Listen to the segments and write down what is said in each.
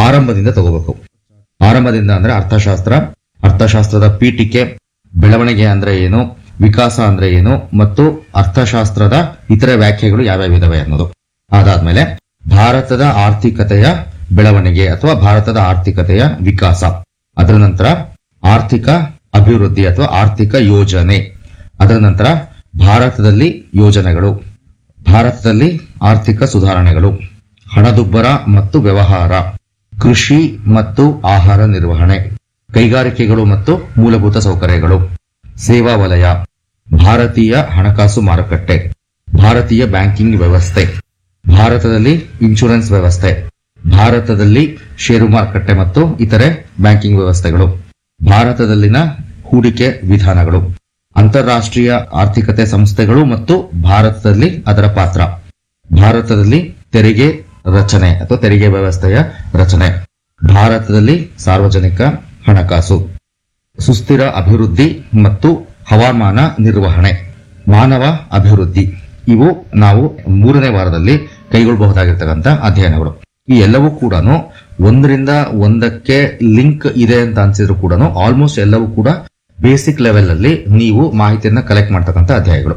ಆರಂಭದಿಂದ ತಗೋಬೇಕು ಆರಂಭದಿಂದ ಅಂದ್ರೆ ಅರ್ಥಶಾಸ್ತ್ರ ಅರ್ಥಶಾಸ್ತ್ರದ ಪೀಠಿಕೆ ಬೆಳವಣಿಗೆ ಅಂದ್ರೆ ಏನು ವಿಕಾಸ ಅಂದ್ರೆ ಏನು ಮತ್ತು ಅರ್ಥಶಾಸ್ತ್ರದ ಇತರೆ ವ್ಯಾಖ್ಯೆಗಳು ಯಾವ್ಯಾವ ಇದಾವೆ ಅನ್ನೋದು ಅದಾದ್ಮೇಲೆ ಭಾರತದ ಆರ್ಥಿಕತೆಯ ಬೆಳವಣಿಗೆ ಅಥವಾ ಭಾರತದ ಆರ್ಥಿಕತೆಯ ವಿಕಾಸ ಅದರ ನಂತರ ಆರ್ಥಿಕ ಅಭಿವೃದ್ಧಿ ಅಥವಾ ಆರ್ಥಿಕ ಯೋಜನೆ ಅದರ ನಂತರ ಭಾರತದಲ್ಲಿ ಯೋಜನೆಗಳು ಭಾರತದಲ್ಲಿ ಆರ್ಥಿಕ ಸುಧಾರಣೆಗಳು ಹಣದುಬ್ಬರ ಮತ್ತು ವ್ಯವಹಾರ ಕೃಷಿ ಮತ್ತು ಆಹಾರ ನಿರ್ವಹಣೆ ಕೈಗಾರಿಕೆಗಳು ಮತ್ತು ಮೂಲಭೂತ ಸೌಕರ್ಯಗಳು ಸೇವಾ ವಲಯ ಭಾರತೀಯ ಹಣಕಾಸು ಮಾರುಕಟ್ಟೆ ಭಾರತೀಯ ಬ್ಯಾಂಕಿಂಗ್ ವ್ಯವಸ್ಥೆ ಭಾರತದಲ್ಲಿ ಇನ್ಶೂರೆನ್ಸ್ ವ್ಯವಸ್ಥೆ ಭಾರತದಲ್ಲಿ ಷೇರು ಮಾರುಕಟ್ಟೆ ಮತ್ತು ಇತರೆ ಬ್ಯಾಂಕಿಂಗ್ ವ್ಯವಸ್ಥೆಗಳು ಭಾರತದಲ್ಲಿನ ಹೂಡಿಕೆ ವಿಧಾನಗಳು ಅಂತಾರಾಷ್ಟ್ರೀಯ ಆರ್ಥಿಕತೆ ಸಂಸ್ಥೆಗಳು ಮತ್ತು ಭಾರತದಲ್ಲಿ ಅದರ ಪಾತ್ರ ಭಾರತದಲ್ಲಿ ತೆರಿಗೆ ರಚನೆ ಅಥವಾ ತೆರಿಗೆ ವ್ಯವಸ್ಥೆಯ ರಚನೆ ಭಾರತದಲ್ಲಿ ಸಾರ್ವಜನಿಕ ಹಣಕಾಸು ಸುಸ್ಥಿರ ಅಭಿವೃದ್ಧಿ ಮತ್ತು ಹವಾಮಾನ ನಿರ್ವಹಣೆ ಮಾನವ ಅಭಿವೃದ್ಧಿ ಇವು ನಾವು ಮೂರನೇ ವಾರದಲ್ಲಿ ಕೈಗೊಳ್ಳಬಹುದಾಗಿರ್ತಕ್ಕಂಥ ಅಧ್ಯಯನಗಳು ಈ ಎಲ್ಲವೂ ಕೂಡ ಒಂದರಿಂದ ಒಂದಕ್ಕೆ ಲಿಂಕ್ ಇದೆ ಅಂತ ಅನ್ಸಿದ್ರು ಕೂಡ ಆಲ್ಮೋಸ್ಟ್ ಎಲ್ಲವೂ ಕೂಡ ಬೇಸಿಕ್ ಲೆವೆಲ್ ಅಲ್ಲಿ ನೀವು ಮಾಹಿತಿಯನ್ನ ಕಲೆಕ್ಟ್ ಮಾಡ್ತಕ್ಕಂಥ ಅಧ್ಯಾಯಗಳು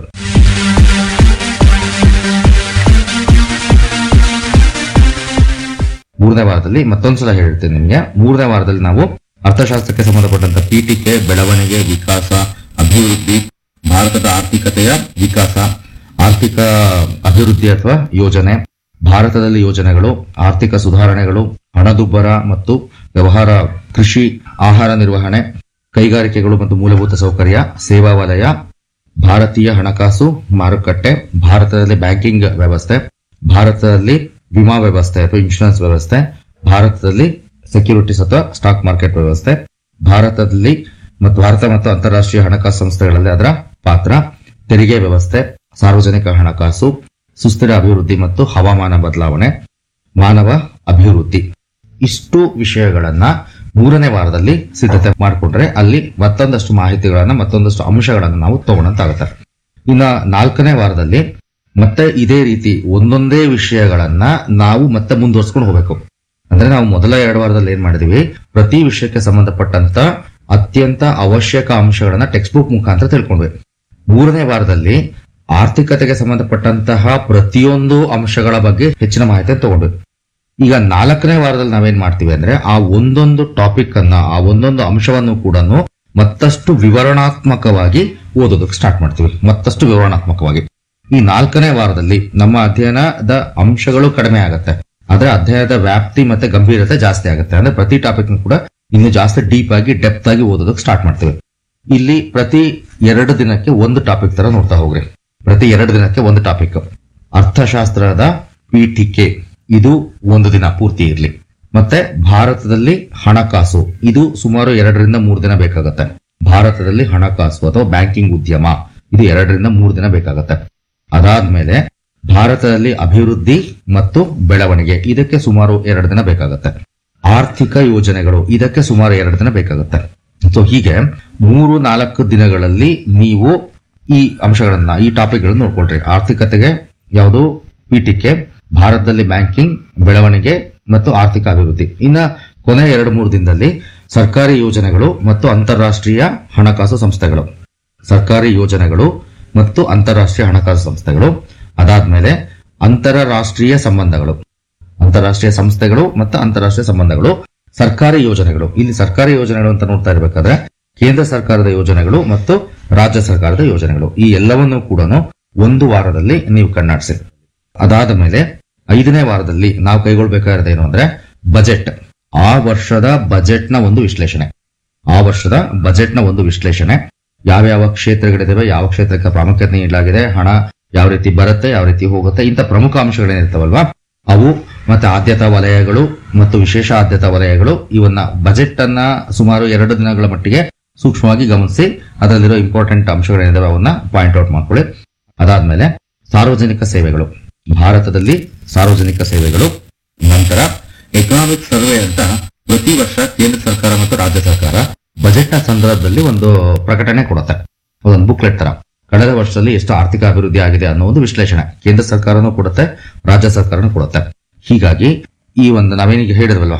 ಮೂರನೇ ವಾರದಲ್ಲಿ ಮತ್ತೊಂದ್ಸಲ ಹೇಳ್ತೇನೆ ನಿಮಗೆ ಮೂರನೇ ವಾರದಲ್ಲಿ ನಾವು ಅರ್ಥಶಾಸ್ತ್ರಕ್ಕೆ ಸಂಬಂಧಪಟ್ಟಂತ ಪೀಠಿಕೆ ಬೆಳವಣಿಗೆ ವಿಕಾಸ ಅಭಿವೃದ್ಧಿ ಭಾರತದ ಆರ್ಥಿಕತೆಯ ವಿಕಾಸ ಆರ್ಥಿಕ ಅಭಿವೃದ್ಧಿ ಅಥವಾ ಯೋಜನೆ ಭಾರತದಲ್ಲಿ ಯೋಜನೆಗಳು ಆರ್ಥಿಕ ಸುಧಾರಣೆಗಳು ಹಣದುಬ್ಬರ ಮತ್ತು ವ್ಯವಹಾರ ಕೃಷಿ ಆಹಾರ ನಿರ್ವಹಣೆ ಕೈಗಾರಿಕೆಗಳು ಮತ್ತು ಮೂಲಭೂತ ಸೌಕರ್ಯ ಸೇವಾ ವಲಯ ಭಾರತೀಯ ಹಣಕಾಸು ಮಾರುಕಟ್ಟೆ ಭಾರತದಲ್ಲಿ ಬ್ಯಾಂಕಿಂಗ್ ವ್ಯವಸ್ಥೆ ಭಾರತದಲ್ಲಿ ವಿಮಾ ವ್ಯವಸ್ಥೆ ಅಥವಾ ಇನ್ಶೂರೆನ್ಸ್ ವ್ಯವಸ್ಥೆ ಭಾರತದಲ್ಲಿ ಸೆಕ್ಯೂರಿಟೀಸ್ ಅಥವಾ ಸ್ಟಾಕ್ ಮಾರ್ಕೆಟ್ ವ್ಯವಸ್ಥೆ ಭಾರತದಲ್ಲಿ ಮತ್ತು ಭಾರತ ಮತ್ತು ಅಂತಾರಾಷ್ಟ್ರೀಯ ಹಣಕಾಸು ಸಂಸ್ಥೆಗಳಲ್ಲಿ ಅದರ ಪಾತ್ರ ತೆರಿಗೆ ವ್ಯವಸ್ಥೆ ಸಾರ್ವಜನಿಕ ಹಣಕಾಸು ಸುಸ್ಥಿರ ಅಭಿವೃದ್ಧಿ ಮತ್ತು ಹವಾಮಾನ ಬದಲಾವಣೆ ಮಾನವ ಅಭಿವೃದ್ಧಿ ಇಷ್ಟು ವಿಷಯಗಳನ್ನ ಮೂರನೇ ವಾರದಲ್ಲಿ ಸಿದ್ಧತೆ ಮಾಡಿಕೊಂಡ್ರೆ ಅಲ್ಲಿ ಮತ್ತೊಂದಷ್ಟು ಮಾಹಿತಿಗಳನ್ನ ಮತ್ತೊಂದಷ್ಟು ಅಂಶಗಳನ್ನ ನಾವು ತಗೊಳಂತಾಗುತ್ತೆ ಇನ್ನ ನಾಲ್ಕನೇ ವಾರದಲ್ಲಿ ಮತ್ತೆ ಇದೇ ರೀತಿ ಒಂದೊಂದೇ ವಿಷಯಗಳನ್ನ ನಾವು ಮತ್ತೆ ಮುಂದುವರ್ಸ್ಕೊಂಡು ಹೋಗ್ಬೇಕು ಅಂದ್ರೆ ನಾವು ಮೊದಲ ಎರಡು ವಾರದಲ್ಲಿ ಏನ್ ಮಾಡಿದೀವಿ ಪ್ರತಿ ವಿಷಯಕ್ಕೆ ಸಂಬಂಧಪಟ್ಟಂತ ಅತ್ಯಂತ ಅವಶ್ಯಕ ಅಂಶಗಳನ್ನ ಟೆಕ್ಸ್ಟ್ ಬುಕ್ ಮುಖಾಂತರ ತಿಳ್ಕೊಂಡ್ವಿ ಮೂರನೇ ವಾರದಲ್ಲಿ ಆರ್ಥಿಕತೆಗೆ ಸಂಬಂಧಪಟ್ಟಂತಹ ಪ್ರತಿಯೊಂದು ಅಂಶಗಳ ಬಗ್ಗೆ ಹೆಚ್ಚಿನ ಮಾಹಿತಿ ತಗೊಂಡ್ವಿ ಈಗ ನಾಲ್ಕನೇ ವಾರದಲ್ಲಿ ನಾವೇನ್ ಮಾಡ್ತೀವಿ ಅಂದ್ರೆ ಆ ಒಂದೊಂದು ಟಾಪಿಕ್ ಅನ್ನ ಆ ಒಂದೊಂದು ಅಂಶವನ್ನು ಕೂಡ ಮತ್ತಷ್ಟು ವಿವರಣಾತ್ಮಕವಾಗಿ ಓದೋದಕ್ಕೆ ಸ್ಟಾರ್ಟ್ ಮಾಡ್ತೀವಿ ಮತ್ತಷ್ಟು ವಿವರಣಾತ್ಮಕವಾಗಿ ಈ ನಾಲ್ಕನೇ ವಾರದಲ್ಲಿ ನಮ್ಮ ಅಧ್ಯಯನದ ಅಂಶಗಳು ಕಡಿಮೆ ಆಗುತ್ತೆ ಆದ್ರೆ ಅಧ್ಯಯನದ ವ್ಯಾಪ್ತಿ ಮತ್ತೆ ಗಂಭೀರತೆ ಜಾಸ್ತಿ ಆಗುತ್ತೆ ಅಂದ್ರೆ ಪ್ರತಿ ಟಾಪಿಕ್ ಕೂಡ ಇನ್ನು ಜಾಸ್ತಿ ಡೀಪ್ ಆಗಿ ಡೆಪ್ತ್ ಆಗಿ ಓದೋದಕ್ಕೆ ಸ್ಟಾರ್ಟ್ ಮಾಡ್ತೀವಿ ಇಲ್ಲಿ ಪ್ರತಿ ಎರಡು ದಿನಕ್ಕೆ ಒಂದು ಟಾಪಿಕ್ ತರ ನೋಡ್ತಾ ಹೋಗ್ರಿ ಪ್ರತಿ ಎರಡು ದಿನಕ್ಕೆ ಒಂದು ಟಾಪಿಕ್ ಅರ್ಥಶಾಸ್ತ್ರದ ಪೀಠಿಕೆ ಇದು ಒಂದು ದಿನ ಪೂರ್ತಿ ಇರಲಿ ಮತ್ತೆ ಭಾರತದಲ್ಲಿ ಹಣಕಾಸು ಇದು ಸುಮಾರು ಎರಡರಿಂದ ಮೂರು ದಿನ ಬೇಕಾಗುತ್ತೆ ಭಾರತದಲ್ಲಿ ಹಣಕಾಸು ಅಥವಾ ಬ್ಯಾಂಕಿಂಗ್ ಉದ್ಯಮ ಇದು ಎರಡರಿಂದ ಮೂರು ದಿನ ಬೇಕಾಗುತ್ತೆ ಅದಾದ್ಮೇಲೆ ಭಾರತದಲ್ಲಿ ಅಭಿವೃದ್ಧಿ ಮತ್ತು ಬೆಳವಣಿಗೆ ಇದಕ್ಕೆ ಸುಮಾರು ಎರಡು ದಿನ ಬೇಕಾಗುತ್ತೆ ಆರ್ಥಿಕ ಯೋಜನೆಗಳು ಇದಕ್ಕೆ ಸುಮಾರು ಎರಡು ದಿನ ಬೇಕಾಗುತ್ತೆ ಸೊ ಹೀಗೆ ಮೂರು ನಾಲ್ಕು ದಿನಗಳಲ್ಲಿ ನೀವು ಈ ಅಂಶಗಳನ್ನ ಈ ಟಾಪಿಕ್ಗಳನ್ನ ನೋಡ್ಕೊಳ್ರಿ ಆರ್ಥಿಕತೆಗೆ ಯಾವುದು ಪೀಠಿಕೆ ಭಾರತದಲ್ಲಿ ಬ್ಯಾಂಕಿಂಗ್ ಬೆಳವಣಿಗೆ ಮತ್ತು ಆರ್ಥಿಕ ಅಭಿವೃದ್ಧಿ ಇನ್ನ ಕೊನೆ ಎರಡು ಮೂರು ದಿನದಲ್ಲಿ ಸರ್ಕಾರಿ ಯೋಜನೆಗಳು ಮತ್ತು ಅಂತಾರಾಷ್ಟ್ರೀಯ ಹಣಕಾಸು ಸಂಸ್ಥೆಗಳು ಸರ್ಕಾರಿ ಯೋಜನೆಗಳು ಮತ್ತು ಅಂತಾರಾಷ್ಟ್ರೀಯ ಹಣಕಾಸು ಸಂಸ್ಥೆಗಳು ಅದಾದ್ಮೇಲೆ ಅಂತಾರಾಷ್ಟ್ರೀಯ ಸಂಬಂಧಗಳು ಅಂತಾರಾಷ್ಟ್ರೀಯ ಸಂಸ್ಥೆಗಳು ಮತ್ತು ಅಂತಾರಾಷ್ಟ್ರೀಯ ಸಂಬಂಧಗಳು ಸರ್ಕಾರಿ ಯೋಜನೆಗಳು ಇಲ್ಲಿ ಸರ್ಕಾರಿ ಯೋಜನೆಗಳು ಅಂತ ನೋಡ್ತಾ ಇರಬೇಕಾದ್ರೆ ಕೇಂದ್ರ ಸರ್ಕಾರದ ಯೋಜನೆಗಳು ಮತ್ತು ರಾಜ್ಯ ಸರ್ಕಾರದ ಯೋಜನೆಗಳು ಈ ಎಲ್ಲವನ್ನೂ ಕೂಡ ಒಂದು ವಾರದಲ್ಲಿ ನೀವು ಕಣ್ಣಾಡಿಸಿ ಅದಾದ ಮೇಲೆ ಐದನೇ ವಾರದಲ್ಲಿ ನಾವು ಕೈಗೊಳ್ಬೇಕಾಗಿರೋದು ಏನು ಅಂದ್ರೆ ಬಜೆಟ್ ಆ ವರ್ಷದ ಬಜೆಟ್ನ ಒಂದು ವಿಶ್ಲೇಷಣೆ ಆ ವರ್ಷದ ಬಜೆಟ್ನ ಒಂದು ವಿಶ್ಲೇಷಣೆ ಯಾವ್ಯಾವ ಕ್ಷೇತ್ರಗಳಿದಾವೆ ಯಾವ ಕ್ಷೇತ್ರಕ್ಕೆ ಪ್ರಾಮುಖ್ಯತೆ ನೀಡಲಾಗಿದೆ ಹಣ ಯಾವ ರೀತಿ ಬರುತ್ತೆ ಯಾವ ರೀತಿ ಹೋಗುತ್ತೆ ಇಂಥ ಪ್ರಮುಖ ಅಂಶಗಳೇನಿರ್ತಾವಲ್ವಾ ಅವು ಮತ್ತೆ ಆದ್ಯತಾ ವಲಯಗಳು ಮತ್ತು ವಿಶೇಷ ಆದ್ಯತಾ ವಲಯಗಳು ಇವನ್ನ ಬಜೆಟ್ ಅನ್ನ ಸುಮಾರು ಎರಡು ದಿನಗಳ ಮಟ್ಟಿಗೆ ಸೂಕ್ಷ್ಮವಾಗಿ ಗಮನಿಸಿ ಅದರಲ್ಲಿರೋ ಇಂಪಾರ್ಟೆಂಟ್ ಅಂಶಗಳೇನಿದಾವೆ ಅವನ್ನ ಪಾಯಿಂಟ್ ಔಟ್ ಮಾಡ್ಕೊಳ್ಳಿ ಅದಾದ್ಮೇಲೆ ಸಾರ್ವಜನಿಕ ಸೇವೆಗಳು ಭಾರತದಲ್ಲಿ ಸಾರ್ವಜನಿಕ ಸೇವೆಗಳು ನಂತರ ಎಕನಾಮಿಕ್ ಸರ್ವೆ ಅಂತ ಪ್ರತಿ ವರ್ಷ ಕೇಂದ್ರ ಸರ್ಕಾರ ಮತ್ತು ರಾಜ್ಯ ಸರ್ಕಾರ ಬಜೆಟ್ನ ಸಂದರ್ಭದಲ್ಲಿ ಒಂದು ಪ್ರಕಟಣೆ ಕೊಡುತ್ತೆ ಅದೊಂದು ಬುಕ್ಲೆಟ್ ತರ ಕಳೆದ ವರ್ಷದಲ್ಲಿ ಎಷ್ಟು ಆರ್ಥಿಕ ಅಭಿವೃದ್ಧಿ ಆಗಿದೆ ಅನ್ನೋ ಒಂದು ವಿಶ್ಲೇಷಣೆ ಕೇಂದ್ರ ಸರ್ಕಾರನೂ ಕೊಡುತ್ತೆ ರಾಜ್ಯ ಸರ್ಕಾರನೂ ಕೊಡುತ್ತೆ ಹೀಗಾಗಿ ಈ ಒಂದು ನಾವೇನೀಗ ಹೇಳಿದ್ವಲ್ವಾ